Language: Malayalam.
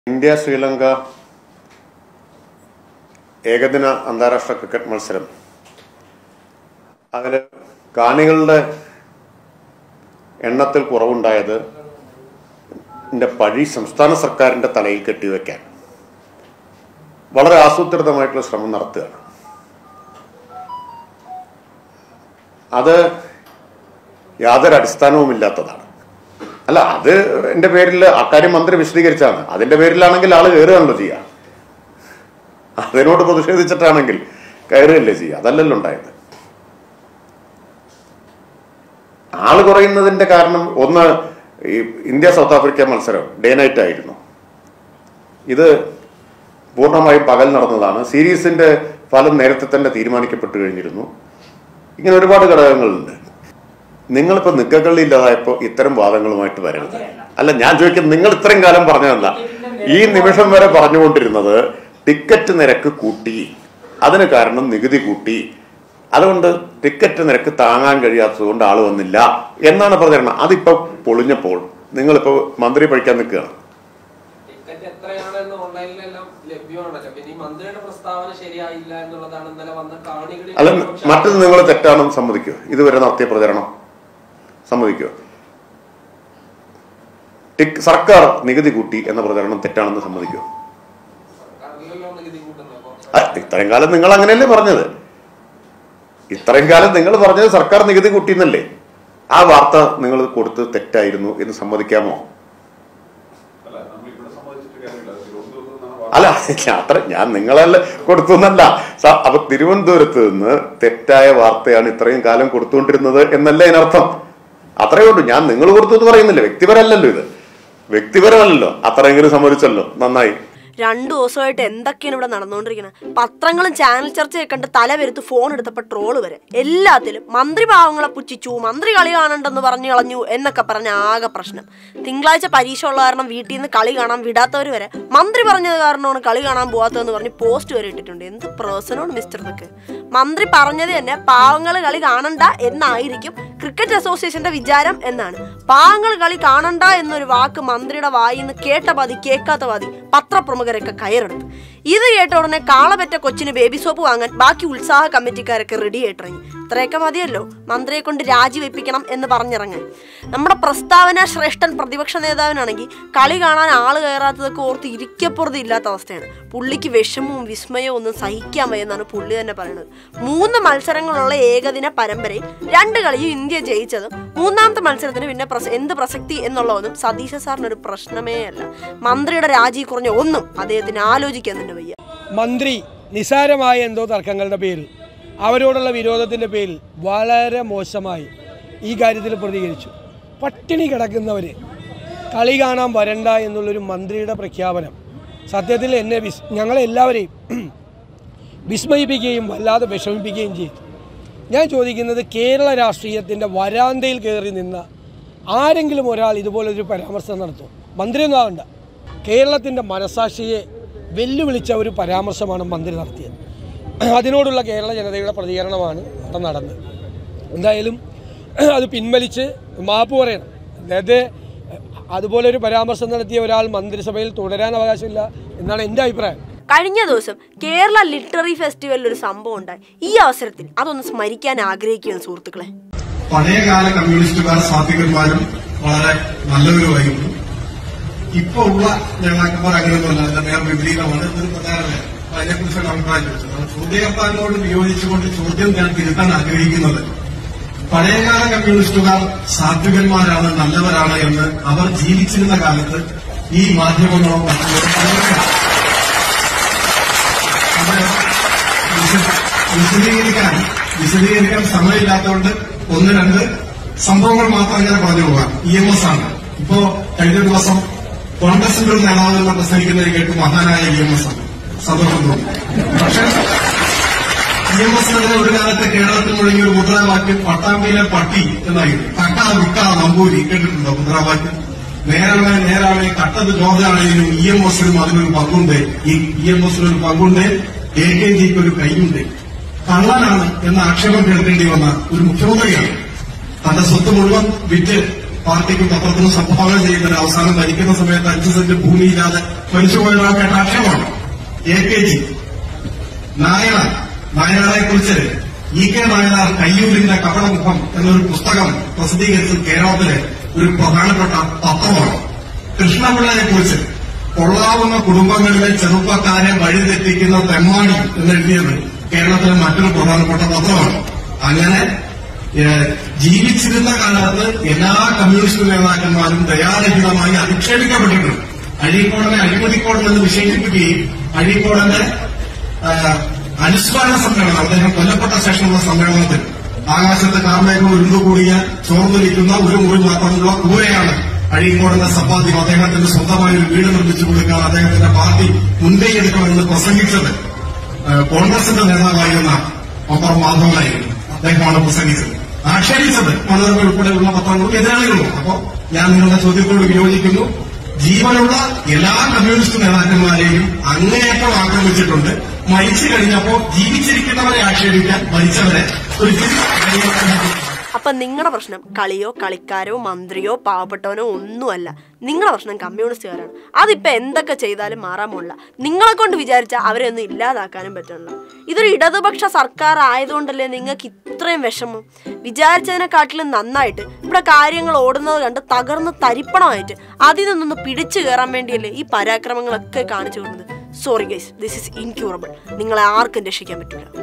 ഇന്ത്യ ശ്രീലങ്ക ഏകദിന അന്താരാഷ്ട്ര ക്രിക്കറ്റ് മത്സരം അതിൽ കാണികളുടെ എണ്ണത്തിൽ കുറവുണ്ടായത് ന്റെ പഴി സംസ്ഥാന സർക്കാരിന്റെ തലയിൽ കെട്ടിവെക്കാൻ വളരെ ആസൂത്രിതമായിട്ടുള്ള ശ്രമം നടത്തുകയാണ് അത് യാതൊരു അടിസ്ഥാനവുമില്ലാത്തതാണ് അല്ല അത് എന്റെ പേരിൽ അക്കാര്യം മന്ത്രി വിശദീകരിച്ചാണ് അതിന്റെ പേരിലാണെങ്കിൽ ആള് കയറുകയാണല്ലോ ചെയ്യുക അതിനോട് പ്രതിഷേധിച്ചിട്ടാണെങ്കിൽ കയറുകയല്ലേ ചെയ്യുക അതല്ലല്ലോ ഉണ്ടായത് ആള് കുറയുന്നതിന്റെ കാരണം ഒന്ന് ഈ ഇന്ത്യ സൗത്ത് ആഫ്രിക്ക മത്സരം ഡേ നൈറ്റ് ആയിരുന്നു ഇത് പൂർണ്ണമായും പകൽ നടന്നതാണ് സീരീസിന്റെ ഫലം നേരത്തെ തന്നെ തീരുമാനിക്കപ്പെട്ടു കഴിഞ്ഞിരുന്നു ഇങ്ങനെ ഒരുപാട് ഘടകങ്ങളുണ്ട് നിങ്ങളിപ്പോ നിക്കക്കള്ളി ഇല്ലാതായപ്പോ ഇത്തരം വാദങ്ങളുമായിട്ട് വരരുത് അല്ല ഞാൻ ചോദിക്കുന്നത് നിങ്ങൾ ഇത്രയും കാലം പറഞ്ഞതല്ല ഈ നിമിഷം വരെ പറഞ്ഞുകൊണ്ടിരുന്നത് ടിക്കറ്റ് നിരക്ക് കൂട്ടി അതിന് കാരണം നികുതി കൂട്ടി അതുകൊണ്ട് ടിക്കറ്റ് നിരക്ക് താങ്ങാൻ കഴിയാത്തത് കൊണ്ട് ആള് വന്നില്ല എന്നാണ് പ്രചരണം അതിപ്പോ പൊളിഞ്ഞപ്പോൾ നിങ്ങളിപ്പോ മന്ത്രി പഠിക്കാൻ നിൽക്കുകയാണ് ടിക്കറ്റ് എത്രയാണെന്ന് ഓൺലൈനിലെല്ലാം ലഭ്യമാണല്ലോ പിന്നെ ഈ മന്ത്രിയുടെ പ്രസ്താവന ശരിയായില്ല എന്നുള്ളതാണ് ഇന്നലെ വന്ന കാണികളിൽ അല്ല മറ്റത് നിങ്ങൾ തെറ്റാണെന്ന് സമ്മതിക്കോ ഇതുവരെ നടത്തിയ പ്രചരണം സമ്മതിക്കോ ടിക് സർക്കാർ നികുതി കൂട്ടി എന്ന പ്രചരണം തെറ്റാണെന്ന് സമ്മതിക്കോ സർക്കാരിലല്ലോ നികുതി കൂട്ടുന്നത് അപ്പൊ ആ, ഇത്രയും കാലം നിങ്ങൾ അങ്ങനെയല്ലേ പറഞ്ഞത് ഇത്രയും കാലം നിങ്ങൾ പറഞ്ഞത് സർക്കാർ നികുതി കൂട്ടിയെന്നല്ലേ ആ വാർത്ത നിങ്ങൾ കൊടുത്ത് തെറ്റായിരുന്നു എന്ന് സമ്മതിക്കാമോ അല്ല നമ്മളിവിടെ സമ്മതിച്ചിട്ട് കാര്യമില്ല തിരുവനന്തപുരത്ത് നിന്നാണ് അല്ല അത്ര ഞാൻ നിങ്ങളല്ല കൊടുത്തു എന്നല്ല സ- അപ്പൊ തിരുവനന്തപുരത്ത് നിന്ന് തെറ്റായ വാർത്തയാണ് ഇത്രയും കാലം കൊടുത്തുകൊണ്ടിരുന്നത് എന്നല്ല ഇതിനർത്ഥം അത്രയേ ഉള്ളൂ ഞാൻ നിങ്ങൾ കൊടുത്തു എന്ന് പറയുന്നില്ല വ്യക്തിപരമല്ലല്ലോ ഇത് വ്യക്തിപരമല്ലല്ലോ അത്രയെങ്കിലും സമ്മതിച്ചല്ലോ നന്നായി രണ്ടു ദിവസമായിട്ട് എന്തൊക്കെയാണ് ഇവിടെ നടന്നുകൊണ്ടിരിക്കുന്നത് പത്രങ്ങളും ചാനൽ ചർച്ചയൊക്കെ കണ്ട് തല വരുത്ത് ഫോൺ എടുത്തപ്പോൾ ട്രോള് വരെ എല്ലാത്തിലും മന്ത്രി പാവങ്ങളെ പുച്ഛിച്ചു മന്ത്രി കളി കാണണ്ടെന്ന് പറഞ്ഞു കളഞ്ഞു എന്നൊക്കെ പറഞ്ഞ ആകെ പ്രശ്നം തിങ്കളാഴ്ച പരീക്ഷ ഉള്ള കാരണം വീട്ടിൽ നിന്ന് കളി കാണാൻ വിടാത്തവർ വരെ മന്ത്രി പറഞ്ഞത് കാരണമാണ് കളി കാണാൻ പോകാത്തതെന്ന് പറഞ്ഞ് പോസ്റ്റ് വരെ ഇട്ടിട്ടുണ്ട് എന്ത് പേഴ്സണോട് മിസ്റ്റർ ഇതൊക്കെ മന്ത്രി പറഞ്ഞത് തന്നെ പാവങ്ങൾ കളി കാണണ്ട എന്നായിരിക്കും ക്രിക്കറ്റ് അസോസിയേഷന്റെ വിചാരം എന്നാണ് പാവങ്ങൾ കളി കാണണ്ട എന്നൊരു വാക്ക് മന്ത്രിയുടെ വായിൽ നിന്ന് കേട്ട പാതി കേൾക്കാത്ത പാതി പത്രപ്രമുഖരൊക്കെ കയറെടുത്തു ഇത് കേട്ട ഉടനെ കാളപെറ്റ കൊച്ചിന് ബേബി സോപ്പ് വാങ്ങാൻ ബാക്കി ഉത്സാഹ കമ്മിറ്റിക്കാരൊക്കെ റെഡി ആയിട്ടിറങ്ങി ഇത്രയൊക്കെ മതിയല്ലോ മന്ത്രിയെ കൊണ്ട് രാജിവെപ്പിക്കണം എന്ന് പറഞ്ഞിറങ്ങാൻ നമ്മുടെ പ്രസ്താവന ശ്രേഷ്ഠൻ പ്രതിപക്ഷ നേതാവിനാണെങ്കിൽ കളി കാണാൻ ആള് കയറാത്തതൊക്കെ ഓർത്ത് ഇരിക്കപ്പുറത്ത് ഇല്ലാത്ത അവസ്ഥയാണ് പുള്ളിക്ക് വിഷമവും വിസ്മയവും ഒന്നും സഹിക്കാൻ വയ്യെന്നാണ് പുള്ളി തന്നെ പറയുന്നത് മൂന്ന് മത്സരങ്ങളുള്ള ഏകദിന പരമ്പരയിൽ രണ്ട് കളിയും ഇന്ത്യ ജയിച്ചതും മൂന്നാമത്തെ മത്സരത്തിന് പിന്നെ പ്രസ- എന്ത് പ്രസക്തി എന്നുള്ളതൊന്നും സതീശ സാറിനൊരു പ്രശ്നമേ അല്ല മന്ത്രിയുടെ രാജി കുറഞ്ഞ ഒന്നും അദ്ദേഹത്തിന് ആലോചിക്കാൻ തന്നെ വയ്യ മന്ത്രി നിസാരമായ എന്തോ തർക്കങ്ങളുടെ പേരിൽ അവരോടുള്ള വിരോധത്തിൻ്റെ പേരിൽ വളരെ മോശമായി ഈ കാര്യത്തിൽ പ്രതികരിച്ചു പട്ടിണി കിടക്കുന്നവർ കളി കാണാൻ വരണ്ട എന്നുള്ളൊരു മന്ത്രിയുടെ പ്രഖ്യാപനം സത്യത്തിൽ എന്നെ വിസ് ഞങ്ങളെല്ലാവരെയും വിസ്മയിപ്പിക്കുകയും വല്ലാതെ വിഷമിപ്പിക്കുകയും ചെയ്തു ഞാൻ ചോദിക്കുന്നത് കേരള രാഷ്ട്രീയത്തിൻ്റെ വരാന്തയിൽ കയറി നിന്ന ആരെങ്കിലും ഒരാൾ ഇതുപോലൊരു പരാമർശം നടത്തും മന്ത്രിയൊന്നും ആവണ്ട കേരളത്തിൻ്റെ മനസാക്ഷിയെ വെല്ലുവിളിച്ച ഒരു പരാമർശമാണ് മന്ത്രി നടത്തിയത് അതിനോടുള്ള കേരള ജനതയുടെ പ്രതികരണമാണ് അവിടെ നടന്നത് എന്തായാലും അത് പിൻവലിച്ച് മാപ്പ് പറയണം അതായത് അതുപോലെ ഒരു പരാമർശം നടത്തിയ ഒരാൾ മന്ത്രിസഭയിൽ തുടരാൻ അവകാശമില്ല എന്നാണ് എൻ്റെ അഭിപ്രായം കഴിഞ്ഞ ദിവസം കേരള ലിറ്റററി ഫെസ്റ്റിവലിൽ ഒരു സംഭവം ഉണ്ടായി ഈ അവസരത്തിൽ അതൊന്ന് സ്മരിക്കാൻ ആഗ്രഹിക്കുകയാണ് സുഹൃത്തുക്കളെ പഴയകാല കമ്മ്യൂണിസ്റ്റുകാർ സാത്വികന്മാരും വളരെ നല്ലവരുമായിരുന്നു ഇപ്പൊ ഉള്ള ഞങ്ങളൊക്കെ അങ്ങനെയൊന്നുമല്ല അതിന്റെ നേർ വിപരീതമാണ് ഇതൊരു പ്രധാനമല്ല അപ്പൊ അതിനെക്കുറിച്ചാണ് അഭിപ്രായം ചോദിച്ചത് ചോദ്യകർത്താവിനോട് വിയോജിച്ചുകൊണ്ട് ചോദ്യം ഞാൻ തിരുത്താൻ ആഗ്രഹിക്കുന്നത് പഴയകാല കമ്മ്യൂണിസ്റ്റുകാർ സാത്വികന്മാരാണ് നല്ലവരാണ് എന്ന് അവർ ജീവിച്ചിരുന്ന കാലത്ത് ഈ മാധ്യമങ്ങളോ മറ്റുള്ളവരോ പറഞ്ഞിട്ടില്ല. അത് വിശ- വിശദീകരിക്കാൻ വിശദീകരിക്കാൻ സമയമില്ലാത്തതുകൊണ്ട് ഒന്ന് രണ്ട് സംഭവങ്ങൾ മാത്രം ഞാൻ പറഞ്ഞു പോകാം ഇ എം എസ് ആണ് ഇപ്പോ കഴിഞ്ഞ ദിവസം കോൺഗ്രസിന്റെ ഒരു നേതാവ് എന്ന് പ്രസംഗിക്കുന്നത് കേട്ട് മഹാനായ ഇ എം എസ് ആണ് സന്തോഷം തോന്നി പക്ഷേ ഇ എം എസ് അതിന് ഒരു കാലത്ത് കേരളത്തിൽ മുഴങ്ങിയ ഒരു മുദ്രാവാക്യം പട്ടാമ്പിയിലെ പട്ടി എന്നായിരുന്നു കട്ട വിക്ക നമ്പൂരി കേട്ടിട്ടുണ്ടോ മുദ്രാവാക്യം നേരാണ് നേരാണ് കട്ടത് ജോർജാണെങ്കിലും ഇ എം എസിനും അതിനൊരു പങ്കുണ്ട് ഈ ഇ എം എസിനൊരു പങ്കുണ്ട് എ കെ ജിക്ക് ഒരു കൈയുണ്ട് കള്ളനാണ് എന്ന ആക്ഷേപം കേൾക്കേണ്ടി വന്ന ഒരു മുഖ്യമന്ത്രിയാണ് തന്റെ സ്വത്ത് മുഴുവൻ വിറ്റ് പാർട്ടിക്കും പത്രത്തിനും സംഭാവന ചെയ്യുന്നത് അവസാനം ഭരിക്കുന്ന സമയത്ത് അഞ്ച് സെന്റ് ഭൂമിയില്ലാതെ മരിച്ചുപോയതാണ് കേട്ട ആക്ഷേപമാണ് എ കെ ജി നായനാർ നായനാരെ കുറിച്ച് ഇ കെ നായനാർ കയ്യൂരിന്റെ കപടമുഖം എന്നൊരു പുസ്തകം പ്രസിദ്ധീകരിച്ചത് കേരളത്തിലെ ഒരു പ്രധാനപ്പെട്ട പത്രമാണ് കൃഷ്ണപിള്ളയെ കുറിച്ച് കൊള്ളാവുന്ന കുടുംബങ്ങളിലെ ചെറുപ്പക്കാരെ വഴിതെറ്റിക്കുന്ന തെമ്മാടി എന്നെഴുതിയത് കേരളത്തിലെ മറ്റൊരു പ്രധാനപ്പെട്ട പത്രമാണ് അങ്ങനെ ഏഹ്, ജീവിച്ചിരുന്ന കാലത്ത് എല്ലാ കമ്മ്യൂണിസ്റ്റ് നേതാക്കന്മാരും ദയാരഹിതമായി അധിക്ഷേപിക്കപ്പെട്ടിട്ടുണ്ട് അഴീക്കോടനെ അഴിമതിക്കോടൻ എന്ന് വിശേഷിപ്പിക്കുകയും അഴീക്കോടന്റെ ആഹ്, അനുസ്മരണ സമ്മേളനം അദ്ദേഹം കൊല്ലപ്പെട്ട ശേഷമുള്ള സമ്മേളനത്തിൽ ആകാശത്ത് കാർമേഘം ഉരുണ്ടുകൂടിയ ചോർന്നൊലിക്കുന്ന ഒരു മുറി മാത്രമുള്ള കൂരയാണ് അഴീക്കോടന്റെ സമ്പാദ്യം അദ്ദേഹത്തിന്റെ സ്വന്തമായി ഒരു വീട് നിർമ്മിച്ചു കൊടുക്കാൻ അദ്ദേഹത്തിന്റെ പാർട്ടി മുൻകൈ എടുക്കണമെന്ന് പ്രസംഗിച്ചത് ആഹ്, കോൺഗ്രസിന്റെ നേതാവായിരുന്ന ഒപ്പർ മാധവനായിരുന്നു അദ്ദേഹമാണ് പ്രസംഗിച്ചത് ആക്ഷേപിച്ചത് മനോരമ ഉൾപ്പെടെയുള്ള പത്രങ്ങളും എതിരാളികളും അപ്പോ ഞാൻ നിങ്ങളുടെ ചോദ്യത്തോട് വിയോജിക്കുന്നു ജീവനുള്ള എല്ലാ കമ്മ്യൂണിസ്റ്റ് നേതാക്കന്മാരെയും അങ്ങേയറ്റം ആക്രമിച്ചിട്ടുണ്ട് മരിച്ചു കഴിഞ്ഞപ്പോ ജീവിച്ചിരിക്കുന്നവരെ ആക്ഷേപിക്കാൻ മരിച്ചവരെ ഒരിക്കലും അപ്പൊ നിങ്ങളുടെ പ്രശ്നം കളിയോ കളിക്കാരോ മന്ത്രിയോ പാവപ്പെട്ടവനോ ഒന്നുമല്ല നിങ്ങളുടെ പ്രശ്നം കമ്മ്യൂണിസ്റ്റുകാരാണ് അതിപ്പോ എന്തൊക്കെ ചെയ്താലും മാറാൻ പോണില്ല നിങ്ങളെ കൊണ്ട് വിചാരിച്ചാൽ അവരെ ഒന്നും ഇല്ലാതാക്കാനും പറ്റില്ല ഇതൊരു ഇടതുപക്ഷ സർക്കാർ ആയതുകൊണ്ടല്ലേ നിങ്ങൾക്ക് ഇത്രയും വിഷമം വിചാരിച്ചതിനെക്കാട്ടിലും നന്നായിട്ട് ഇവിടെ കാര്യങ്ങൾ ഓടുന്നത് കണ്ട് തകർന്ന് തരിപ്പണമായിട്ട് അതിൽ നിന്നൊന്ന് പിടിച്ചു കയറാൻ വേണ്ടിയല്ലേ ഈ പരാക്രമങ്ങളൊക്കെ കാണിച്ചു കൊടുക്കുന്നത് sorry guys this is incurable നിങ്ങളെ ആർക്കും രക്ഷിക്കാൻ പറ്റില്ല